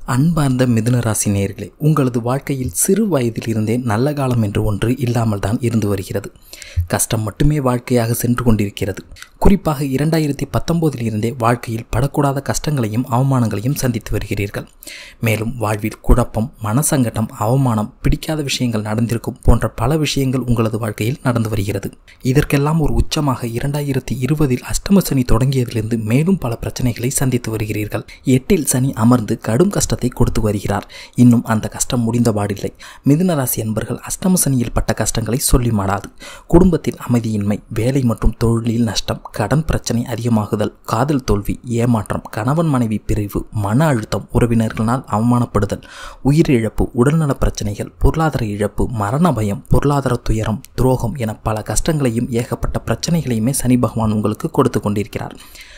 அன்பார்ந்த மிதுன ராசி நேயர்களே உங்களது வாழ்க்கையில் சிறு வயதிலிருந்தே நல்ல காலம் என்று ஒன்று இல்லாமல் தான் இருந்து வருகிறது கஷ்டம் மட்டுமே வாழ்க்கையாக சென்று கொண்டிருக்கிறது குறிப்பாக இரண்டாயிரத்தி பத்தொம்போதில் இருந்தே வாழ்க்கையில் படக்கூடாத கஷ்டங்களையும் அவமானங்களையும் சந்தித்து வருகிறீர்கள் மேலும் வாழ்வில் குழப்பம் மனசங்கடம் அவமானம் பிடிக்காத விஷயங்கள் நடந்திருக்கும் போன்ற பல விஷயங்கள் உங்களது வாழ்க்கையில் நடந்து வருகிறது இதற்கெல்லாம் ஒரு உச்சமாக இரண்டாயிரத்தி இருபதில் அஷ்டம சனி தொடங்கியதிலிருந்து மேலும் பல பிரச்சனைகளை சந்தித்து வருகிறீர்கள் எட்டில் சனி அமர்ந்து கடும் கஷ்டத்தை கொடுத்து வருகிறார் இன்னும் அந்த கஷ்டம் முடிந்தபாடில்லை மிதுன ராசி என்பர்கள் அஷ்டம சனியில் பட்ட கஷ்டங்களை சொல்லி மாடாது குடும்பத்தில் அமைதியின்மை வேலை மற்றும் தொழிலில் நஷ்டம் கடன் பிரச்சனை அதிகமாகுதல் காதல் தோல்வி ஏமாற்றம் கணவன் மனைவி பிரிவு மன அழுத்தம் உறவினர்களால் அவமானப்படுதல் உயிரிழப்பு உடல்நலப் பிரச்சனைகள் பொருளாதார இழப்பு மரண பயம் பொருளாதார துயரம் துரோகம் என பல கஷ்டங்களையும் ஏகப்பட்ட பிரச்சனைகளையுமே சனி பகவான் உங்களுக்கு கொடுத்து கொண்டிருக்கிறார்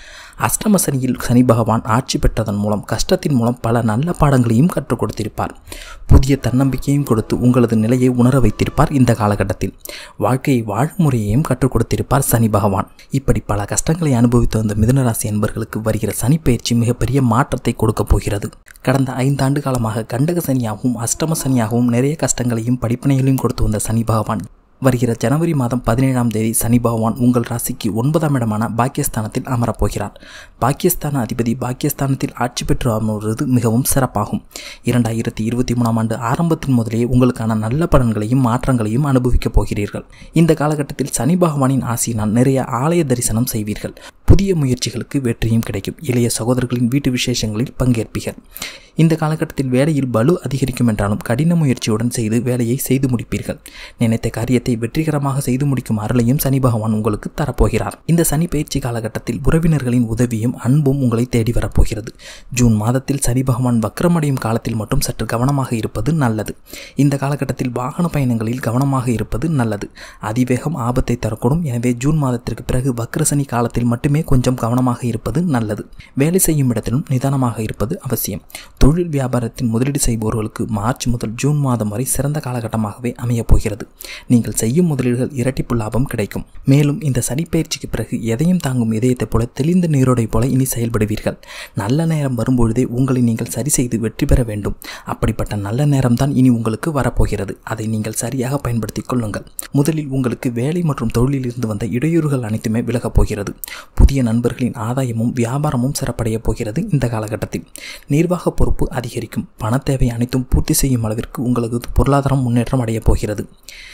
அஷ்டம சனியில் சனி பகவான் ஆட்சி பெற்றதன் மூலம் கஷ்டத்தின் மூலம் பல நல்ல பாடங்களையும் கற்றுக் கொடுத்திருப்பார் புதிய தன்னம்பிக்கையும் கொடுத்து உங்களது நிலையை உணர வைத்திருப்பார் இந்த காலகட்டத்தில் வாழ்க்கையை வாழும் முறையையும் கற்றுக் கொடுத்திருப்பார் சனி பகவான் இப்படி பல கஷ்டங்களை அனுபவித்து வந்த மிதுனராசி என்பர்களுக்கு வருகிற சனி பயிற்சி மிகப்பெரிய மாற்றத்தை கொடுக்கப் போகிறது கடந்த ஐந்தாண்டு காலமாக கண்டக சனியாகவும் அஷ்டம சனியாகவும் நிறைய கஷ்டங்களையும் படிப்பினைகளையும் கொடுத்து வந்த சனி பகவான் வருகிற ஜனவரி மாதம் பதினேழாம் தேதி சனி பகவான் உங்கள் ராசிக்கு ஒன்பதாம் இடமான பாக்கியஸ்தானத்தில் அமரப்போகிறார் பாக்கியஸ்தான அதிபதி பாக்கியஸ்தானத்தில் ஆட்சி பெற்று அமர்வது மிகவும் சிறப்பாகும் இரண்டாயிரத்தி இருபத்தி மூணாம் ஆண்டு ஆரம்பத்தின் முதலே உங்களுக்கான நல்ல பலன்களையும் மாற்றங்களையும் அனுபவிக்கப் போகிறீர்கள் இந்த காலகட்டத்தில் சனி பகவானின் ஆசியினால் நிறைய ஆலய தரிசனம் செய்வீர்கள் புதிய முயற்சிகளுக்கு வெற்றியும் கிடைக்கும் இளைய சகோதரர்களின் வீட்டு விசேஷங்களில் பங்கேற்பீர்கள் இந்த காலகட்டத்தில் வேலையில் பலு அதிகரிக்கும் என்றாலும் கடின முயற்சியுடன் செய்து வேலையை செய்து முடிப்பீர்கள் நினைத்த காரியத்தை வெற்றிகரமாக செய்து முடிக்கும் அருளையும் சனி பகவான் உங்களுக்கு தரப்போகிறார் இந்த சனி பயிற்சி காலகட்டத்தில் உறவினர்களின் உதவியும் அன்பும் உங்களை தேடி வரப்போகிறது ஜூன் மாதத்தில் சனி பகவான் வக்ரமடையும் காலத்தில் மட்டும் சற்று கவனமாக இருப்பது நல்லது இந்த காலகட்டத்தில் வாகன பயணங்களில் கவனமாக இருப்பது நல்லது அதிவேகம் ஆபத்தை தரக்கூடும் எனவே ஜூன் மாதத்திற்கு பிறகு வக்ரசனி காலத்தில் மட்டுமே கொஞ்சம் கவனமாக இருப்பது நல்லது வேலை செய்யும் இடத்திலும் நிதானமாக இருப்பது அவசியம் தொழில் வியாபாரத்தில் முதலீடு செய்பவர்களுக்கு மார்ச் முதல் ஜூன் மாதம் வரை சிறந்த காலகட்டமாகவே அமையப் போகிறது நீங்கள் செய்யும் முதலீடுகள் இரட்டிப்பு லாபம் கிடைக்கும் மேலும் இந்த சனிப்பயிற்சிக்கு பிறகு எதையும் தாங்கும் இதயத்தைப் போல தெளிந்த நீரோடை போல இனி செயல்படுவீர்கள் நல்ல நேரம் வரும்பொழுதே உங்களை நீங்கள் சரி செய்து வெற்றி பெற வேண்டும் அப்படிப்பட்ட நல்ல நேரம் தான் இனி உங்களுக்கு வரப்போகிறது அதை நீங்கள் சரியாக பயன்படுத்திக் கொள்ளுங்கள் முதலில் உங்களுக்கு வேலை மற்றும் தொழிலில் இருந்து வந்த இடையூறுகள் அனைத்துமே விலகப் போகிறது புதிய நண்பர்களின் ஆதாயமும் வியாபாரமும் சிறப்படைய போகிறது இந்த காலகட்டத்தில் நிர்வாக பொறுப்பு அதிகரிக்கும் பண தேவை அனைத்தும் பூர்த்தி செய்யும் அளவிற்கு உங்களது பொருளாதாரம் முன்னேற்றம் அடையப் போகிறது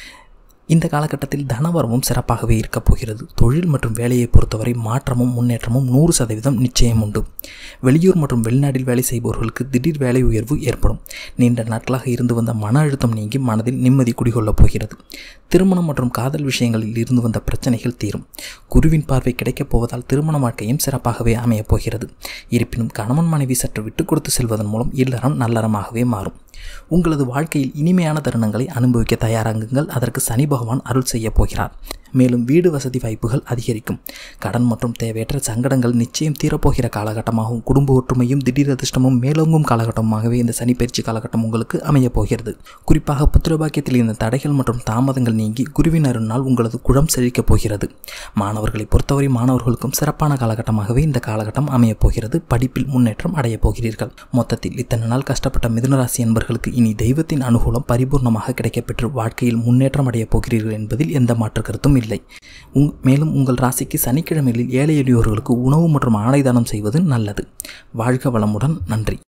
இந்த காலகட்டத்தில் தனவரமும் சிறப்பாகவே இருக்கப் போகிறது தொழில் மற்றும் வேலையை பொறுத்தவரை மாற்றமும் முன்னேற்றமும் நூறு சதவீதம் நிச்சயம் உண்டு வெளியூர் மற்றும் வெளிநாட்டில் வேலை செய்பவர்களுக்கு திடீர் வேலை உயர்வு ஏற்படும் நீண்ட நாட்களாக இருந்து வந்த மன அழுத்தம் நீங்கி மனதில் நிம்மதி குடிகொள்ளப் போகிறது திருமணம் மற்றும் காதல் விஷயங்களில் இருந்து வந்த பிரச்சனைகள் தீரும் குருவின் பார்வை கிடைக்கப் போவதால் திருமண வாழ்க்கையும் சிறப்பாகவே அமையப் போகிறது இருப்பினும் கணவன் மனைவி சற்று விட்டு கொடுத்து செல்வதன் மூலம் இல்லறம் நல்லறமாகவே மாறும் உங்களது வாழ்க்கையில் இனிமையான தருணங்களை அனுபவிக்க தயாராகுங்கள் அதற்கு சனி பகவான் அருள் செய்ய போகிறார் மேலும் வீடு வசதி வாய்ப்புகள் அதிகரிக்கும் கடன் மற்றும் தேவையற்ற சங்கடங்கள் நிச்சயம் தீரப்போகிற காலகட்டமாகவும் குடும்ப ஒற்றுமையும் திடீர் அதிர்ஷ்டமும் மேலோங்கும் காலகட்டமாகவே இந்த சனிப்பயிற்சி காலகட்டம் உங்களுக்கு அமையப் போகிறது குறிப்பாக புத்திரபாக்கியத்தில் இருந்த தடைகள் மற்றும் தாமதங்கள் நீங்கி குருவின் அருணால் உங்களது குழம் செழிக்கப் போகிறது மாணவர்களை பொறுத்தவரை மாணவர்களுக்கும் சிறப்பான காலகட்டமாகவே இந்த காலகட்டம் அமையப் போகிறது படிப்பில் முன்னேற்றம் அடையப் போகிறீர்கள் மொத்தத்தில் இத்தனை நாள் கஷ்டப்பட்ட மிதுனராசி என்பர்களுக்கு இனி தெய்வத்தின் அனுகூலம் பரிபூர்ணமாக கிடைக்கப்பெற்று வாழ்க்கையில் முன்னேற்றம் அடையப் போகிறீர்கள் என்பதில் எந்த மாற்று கருத்தும் இல்லை உங் மேலும் உங்கள் ராசிக்கு சனிக்கிழமைகளில் ஏழை எளியோர்களுக்கு உணவு மற்றும் ஆடை தானம் செய்வது நல்லது வாழ்க வளமுடன் நன்றி